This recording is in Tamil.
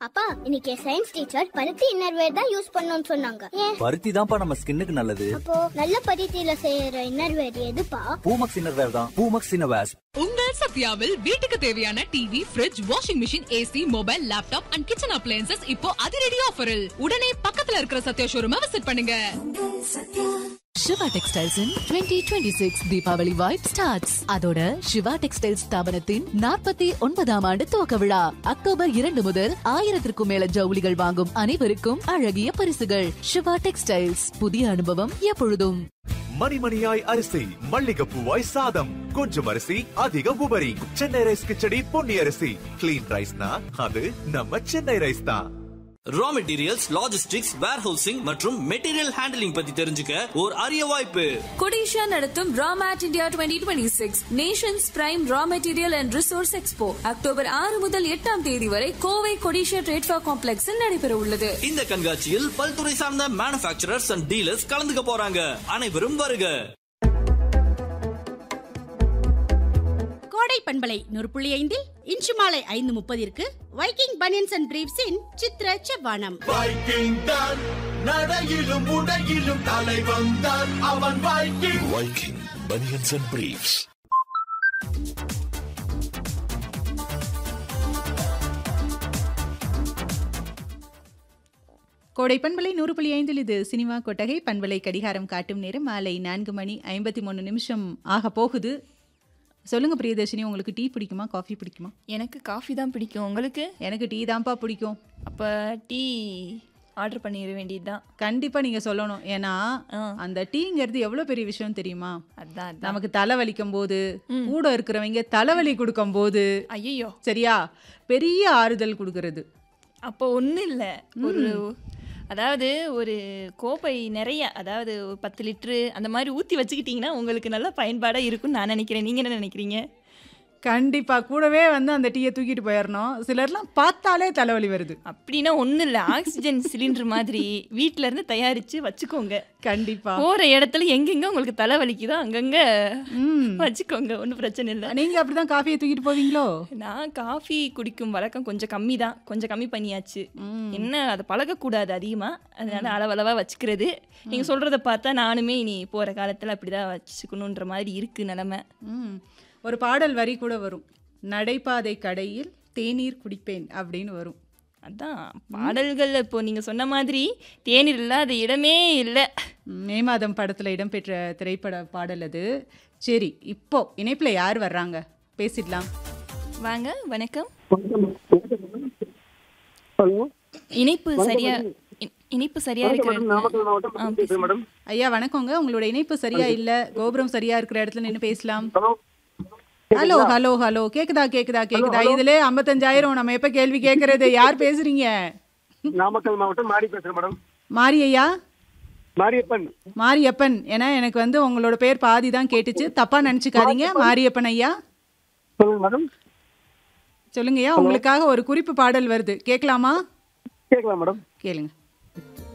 அப்பா இன்னைக்கு சயின்ஸ் டீச்சர் பருத்தி இன்னர்வேர் தான் யூஸ் பண்ணணும்னு சொன்னாங்க ஏன் பருத்தி தான்ப்பா நம்ம ஸ்கின்னுக்கு நல்லது அப்போ நல்ல பருத்தியில செய்யற இன்னர்வேர் எதுப்பா பூமக்ஸ் இன்னர்வேர் தான் பூமக்ஸ் இன்னர்வேர்ஸ் உங்கள் சத்யாவில் வீட்டுக்கு தேவையான TV fridge washing machine AC mobile laptop and kitchen appliances இப்போ அதிரடி ஆஃபரில் உடனே பக்கத்துல இருக்கிற சத்யா ஷோரூமை விசிட் பண்ணுங்க Siva Textiles twenty twenty six Deepavali vibe starts அதோட சிவா டெக்ஸ்டைல்ஸ் ஸ்தாபனத்தின் நாற்பத்தி ஒன்பதாம் ஆண்டு துவக்க விழா அக்டோபர் இரண்டு முதல் ஆயிரத்திற்கும் மேல ஜவுளிகள் வாங்கும் அனைவருக்கும் அழகிய பரிசுகள் சிவா டெக்ஸ்டைல்ஸ் புதிய அனுபவம் எப்பொழுதும் மணிமணியாய் அரிசி மல்லிகைப்பூவாய் சாதம் கொஞ்சம் அரிசி அதிக உபரி சென்னை ரைஸ் கிச்சடி பொன்னி அரிசி கிளீன் ரைஸ்னா அது நம்ம சென்னை ரைஸ் தான் ரா மெட்டீரியல்ஸ் லாஜிஸ்டிக்ஸ் வேர்ஹவுசிங் மற்றும் மெட்டீரியல் ஹேண்டலிங் பத்தி தெரிஞ்சுக்க ஒரு அரிய வாய்ப்பு கொடிஷா நடத்தும் RAMET India twenty twenty six nations prime raw material and resource expo October ஆறு முதல் எட்டாம் தேதி வரை கோவை கொடிஷா ட்ரேட்ஃபா காம்ப்ளெக்ஸில் நடைபெற உள்ளது இந்த கண்காட்சியில் பல்துறை சார்ந்த மேனுபேக்சரர்ஸ் அண்ட் டீலர்ஸ் கலந்துக்க போறாங்க அனைவரும் வருக கோடை பண்பலை நூறு புள்ளி ஐந்தில் இன்று மாலை ஐந்து முப்பதிற்கு வைக்கிங் பனியன்ஸ் அண்ட் பிரீவ்ஸின் சித்ர செவ்வானம் வைக்கிங் தான் நடையிலும் உடையிலும் தலைவன் தான் அவன் Viking Viking Bunions and Briefs. கோடை பண்பலை நூறு புள்ளி ஐந்தில் இது சினிமா கொட்டகை பண்பலை கடிகாரம் காட்டும் நேரம் மாலை நான்கு மணி ஐம்பத்தி மூணு நிமிஷம் ஆக போகுது சொல்லுங்க பிரியதர்ஷினி உங்களுக்கு டீ பிடிக்குமா காஃபி பிடிக்குமா எனக்கு காஃபி தான் பிடிக்கும் உங்களுக்கு எனக்கு டீ தான்ப்பா பிடிக்கும் அப்போ டீ ஆர்டர் பண்ணிட வேண்டியதுதான் கண்டிப்பா நீங்க சொல்லணும் ஏன்னா ஆ. அந்த டீங்கிறது எவ்வளவு பெரிய விஷயம் தெரியுமா அதான் அதான் நமக்கு தலை வலிக்கும் போது கூட இருக்கிறவங்க தலைவலி கொடுக்கும் போது ஐயோ சரியா பெரிய ஆறுதல் கொடுக்கறது அப்போ ஒன்றும் இல்லை ஒரு அதாவது ஒரு கோப்பை நிறைய அதாவது ஒரு பத்து லிட்ரு அந்த மாதிரி ஊற்றி வச்சுக்கிட்டிங்கன்னா உங்களுக்கு நல்ல பயன்பாடாக இருக்கும்னு நான் நினைக்கிறேன் நீங்கள் என்ன நினைக்கிறீங்க கண்டிப்பா கூடவே வந்து அந்த டீயை தூக்கிட்டு போயிடணும் சிலர்லாம் பார்த்தாலே தலைவலி வருது அப்படின்னா ஒன்றும் இல்லை ஆக்சிஜன் சிலிண்டர் மாதிரி வீட்ல இருந்து தயாரித்து வச்சுக்கோங்க கண்டிப்பா போகிற இடத்துல எங்கெங்க உங்களுக்கு தலை வலிக்குதோ அங்கங்கே ம். வச்சுக்கோங்க ஒன்றும் பிரச்சனை இல்லை நீங்க அப்படிதான் காஃபியை தூக்கிட்டு போவீங்களோ நான் காஃபி குடிக்கும் வழக்கம் கொஞ்சம் கம்மி தான் கொஞ்சம் கம்மி பண்ணியாச்சு என்ன அதை பழகக்கூடாது அதிகமாக அதனால அளவளவாக வச்சுக்கிறது நீங்கள் சொல்கிறத பார்த்தா நானுமே இனி போகிற காலத்தில் அப்படி தான் வச்சுக்கணுன்ற மாதிரி இருக்குது நிலமை ம். ஒரு பாடல் வரி கூட வரும் நடைபாதை கடையில் தேநீர் குடிப்பேன் அப்படின்னு வரும் அதான் பாடல்கள் இப்போ நீங்கள் சொன்ன மாதிரி தேநீர் இல்லாத இடமே இல்லை ம், மே மாதம் படத்துல இடம்பெற்ற திரைப்பட பாடல் அது சரி இப்போ இணைப்புல யார் வர்றாங்க பேசிடலாம் வாங்க வணக்கம் ஹலோ இணைப்பு சரியா இ- இணைப்பு சரியா இருக்கிற நாமக்கல் மாவட்டம் ஆ, பேசுறேன் மேடம் ஐயா வணக்கங்க உங்களோட இணைப்பு சரியா இல்ல கோபுரம் சரியா இருக்கிற இடத்துல நின்று பேசலாம் ஹலோ ஹலோ ஹலோ ஹலோ கேக்குதா கேக்குதா கேக்குதா இதுல ஐம்பத்தஞ்சாயிரம் நம்ம எப்ப கேள்வி கேக்குறது யார் பேசுறீங்க நாமக்கல் மாவட்டம் மாரி பேசுறேன் மேடம் மாரி ஐயா மாரியப்பன் மாரியப்பன் ஏன்னா எனக்கு வந்து உங்களோட பேர் பாதி தான் கேட்டுச்சு தப்பா நினைச்சுக்காதீங்க மாரியப்பன் ஐயா சொல்லுங்க மேடம் சொல்லுங்கய்யா உங்களுக்காக ஒரு குறிப்பு பாடல் வருது கேட்கலாமா கேட்கலாம் மேடம் கேளுங்க